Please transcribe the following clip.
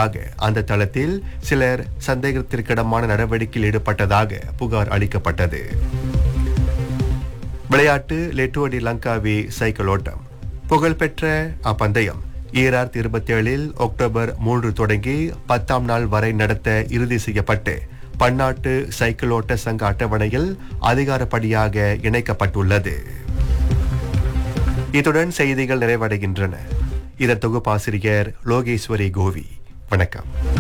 காரணங்களுக்காக அந்த தளத்தில் சிலர் சந்தேகத்திற்கிடமான நடவடிக்கையில் ஈடுபட்டதாக புகார் அளிக்கப்பட்டது விளையாட்டு லெட்டோடி லங்காவி சைக்கிள் ஓட்டம் புகழ்பெற்ற அப்பந்தயம் ஈராயிரத்தி இருபத்தி ஏழில் அக்டோபர் மூன்று தொடங்கி பத்தாம் நாள் வரை நடத்த இறுதி செய்யப்பட்டு பன்னாட்டு சைக்கிள் ஓட்ட சங்க அட்டவணையில் அதிகாரப்படியாக இணைக்கப்பட்டுள்ளது இத்துடன் செய்திகள் நிறைவடைகின்றன இதன் தொகுப்பாசிரியர் லோகேஸ்வரி கோவி வணக்கம்